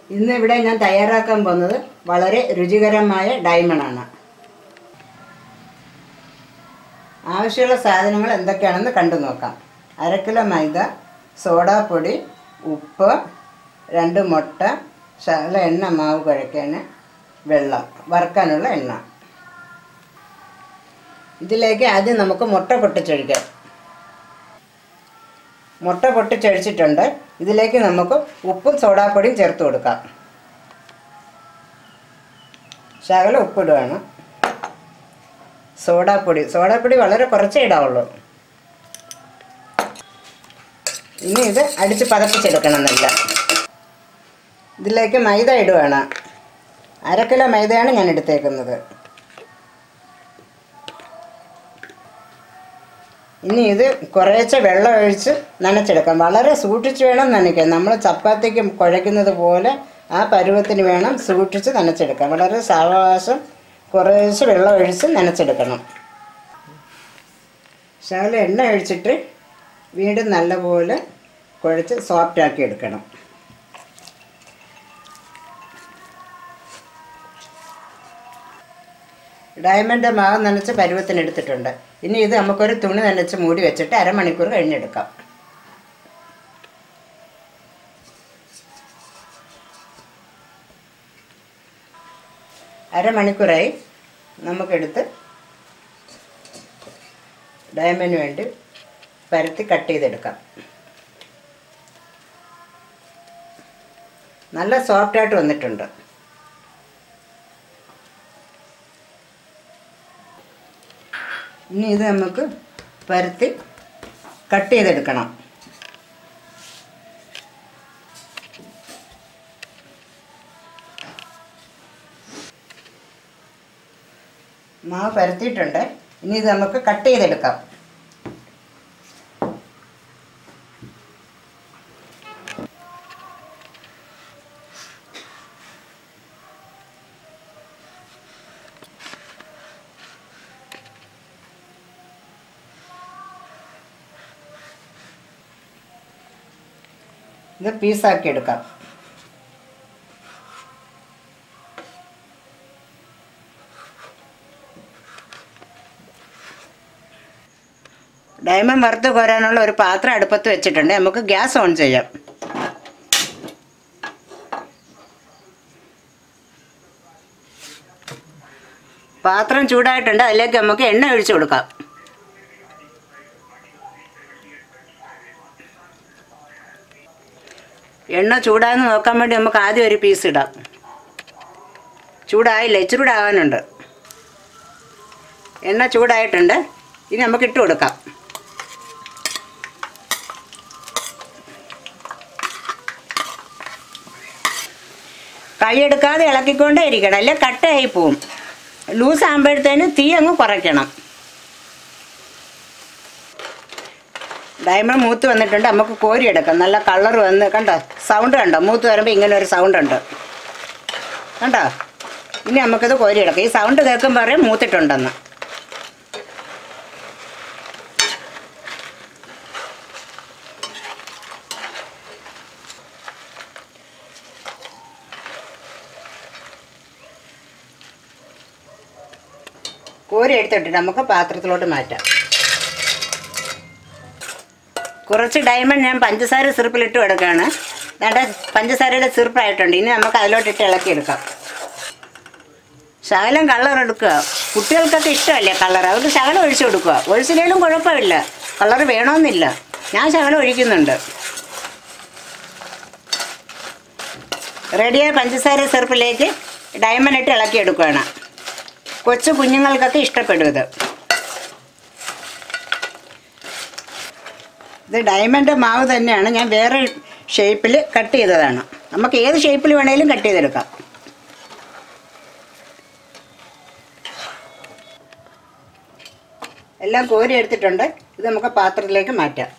ഇന്ന് ഇവിടെ ഞാൻ തയ്യാറാക്കാൻ പോകുന്നത് വളരെ രുചികരമായ ഡയമണ്ടാണ് ആവശ്യമുള്ള സാധനങ്ങൾ എന്തൊക്കെയാണെന്ന് കണ്ടു നോക്കാം അര കിലോ മൈദ സോഡാപ്പൊടി ഉപ്പ് രണ്ട് മുട്ട ശകല എണ്ണ മാവ് കുഴയ്ക്കാൻ വെള്ളം വറുക്കാനുള്ള എണ്ണ ഇതിലേക്ക് ആദ്യം നമുക്ക് മുട്ട പൊട്ടിച്ചൊഴിക്കാം മുട്ട പൊട്ടിച്ചൊഴിച്ചിട്ടുണ്ട് ഇതിലേക്ക് നമുക്ക് ഉപ്പും സോഡാപ്പൊടിയും ചേർത്ത് കൊടുക്കാം ശകല ഉപ്പിടുകയാണ് സോഡാപ്പൊടി സോഡാപ്പൊടി വളരെ കുറച്ചേ ഇടാവുള്ളൂ ഇനി ഇത് അടിച്ച് പതപ്പിച്ചെടുക്കണം എന്നല്ല ഇതിലേക്ക് മൈദ ഇടുകയാണ് അര കിലോ മൈദയാണ് ഞാൻ എടുത്തേക്കുന്നത് ഇനി ഇത് കുറേശ്ശെ വെള്ളം ഒഴിച്ച് നനച്ചെടുക്കാം വളരെ സൂക്ഷിച്ച് വേണം നനയ്ക്കാൻ നമ്മൾ ചപ്പാത്തിക്ക് കുഴയ്ക്കുന്നത് പോലെ ആ പരുവത്തിന് വേണം സൂക്ഷിച്ച് നനച്ചെടുക്കാം വളരെ സാവകാശം കുറേശ്ശെ വെള്ളം ഒഴിച്ച് നനച്ചെടുക്കണം ശകല എണ്ണ ഒഴിച്ചിട്ട് വീണ്ടും നല്ലപോലെ കുഴച്ച് സോഫ്റ്റ് ആക്കി എടുക്കണം ഡയമണ്ട് മാവ് നനച്ച് പരുവത്തിന് എടുത്തിട്ടുണ്ട് ഇനി ഇത് നമുക്കൊരു തുണി നനച്ച് മൂടി വെച്ചിട്ട് അരമണിക്കൂർ കഴിഞ്ഞെടുക്കാം അരമണിക്കൂറായി നമുക്കെടുത്ത് ഡയമണ്ടിന് വേണ്ടി പരത്തി കട്ട് ചെയ്തെടുക്കാം നല്ല സോഫ്റ്റായിട്ട് വന്നിട്ടുണ്ട് ഇനി ഇത് നമുക്ക് പരത്തി കട്ട് ചെയ്തെടുക്കണം മാവ് പരത്തിയിട്ടുണ്ട് ഇനി ഇത് നമുക്ക് കട്ട് ചെയ്തെടുക്കാം ഇത് പീസാക്കി എടുക്കാം ഡയമണ്ട് വറുത്ത് കോരാനുള്ള ഒരു പാത്രം അടുപ്പത്ത് വെച്ചിട്ടുണ്ട് നമുക്ക് ഗ്യാസ് ഓൺ ചെയ്യാം പാത്രം ചൂടായിട്ടുണ്ട് അതിലേക്ക് നമുക്ക് എണ്ണ ഒഴിച്ചു കൊടുക്കാം എണ്ണ ചൂടാന്ന് നോക്കാൻ വേണ്ടി നമുക്ക് ആദ്യം ഒരു പീസ് ഇടാം ചൂടായില്ല ഇച്ചിരി ആവാനുണ്ട് എണ്ണ ചൂടായിട്ടുണ്ട് ഇനി നമുക്ക് ഇട്ട് കൊടുക്കാം കൈയെടുക്കാതെ ഇളക്കിക്കൊണ്ടേ ഇരിക്കണം അല്ലെ കട്ടയായി പോവും ലൂസ് ആകുമ്പോഴത്തേന് തീ അങ്ങ് കുറയ്ക്കണം ഡയമണ്ട് മൂത്ത് വന്നിട്ടുണ്ട് നമുക്ക് കോരിയെടുക്കാം നല്ല കളർ വന്ന് കണ്ടോ സൗണ്ട് കണ്ടോ മൂത്ത് വരുമ്പോൾ ഇങ്ങനെ ഒരു സൗണ്ട് ഉണ്ട് കണ്ടോ ഇനി നമുക്കിത് കോരിയെടുക്കാം ഈ സൗണ്ട് കേൾക്കുമ്പോൾ പറയും മൂത്തിട്ടുണ്ടെന്ന് കോരി എടുത്തിട്ട് നമുക്ക് പാത്രത്തിലോട്ട് മാറ്റാം കുറച്ച് ഡയമണ്ട് ഞാൻ പഞ്ചസാര സിറപ്പിലിട്ട് എടുക്കുകയാണ് വേണ്ട പഞ്ചസാരയുടെ സിറപ്പായിട്ടുണ്ട് ഇനി നമുക്ക് അതിലോട്ടിട്ട് ഇളക്കിയെടുക്കാം ശകലം കളർ എടുക്കുക കുട്ടികൾക്കൊക്കെ ഇഷ്ടമല്ലേ കളർ അവർക്ക് ശകലം ഒഴിച്ചു കൊടുക്കുക ഒഴിച്ചില്ലേലും കുഴപ്പമില്ല കളർ വേണമെന്നില്ല ഞാൻ ശകലം ഒഴിക്കുന്നുണ്ട് റെഡിയായ പഞ്ചസാര സിറപ്പിലേക്ക് ഡയമണ്ട് ഇട്ട് ഇളക്കിയെടുക്കുകയാണ് കൊച്ചു കുഞ്ഞുങ്ങൾക്കൊക്കെ ഇഷ്ടപ്പെടും ഇത് ഇത് ഡയമണ്ട് മാവ് തന്നെയാണ് ഞാൻ വേറെ ഷേപ്പിൽ കട്ട് ചെയ്തതാണ് നമുക്ക് ഏത് ഷേപ്പിൽ വേണേലും കട്ട് ചെയ്തെടുക്കാം എല്ലാം കോരി എടുത്തിട്ടുണ്ട് ഇത് നമുക്ക് പാത്രത്തിലേക്ക് മാറ്റാം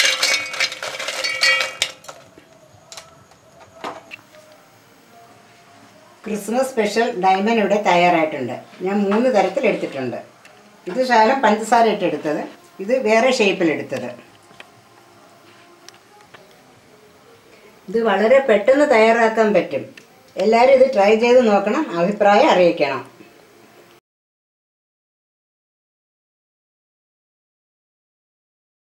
ക്രിസ്മസ് സ്പെഷ്യൽ ഡയമണ്ട് ഇവിടെ തയ്യാറായിട്ടുണ്ട് ഞാൻ മൂന്ന് തരത്തിൽ എടുത്തിട്ടുണ്ട് ഇത് ശകലം പഞ്ചസാര ഇട്ടെടുത്തത് ഇത് വേറെ ഷേപ്പിലെടുത്തത് ഇത് വളരെ പെട്ടെന്ന് തയ്യാറാക്കാൻ പറ്റും എല്ലാവരും ഇത് ട്രൈ ചെയ്ത് നോക്കണം അഭിപ്രായം അറിയിക്കണം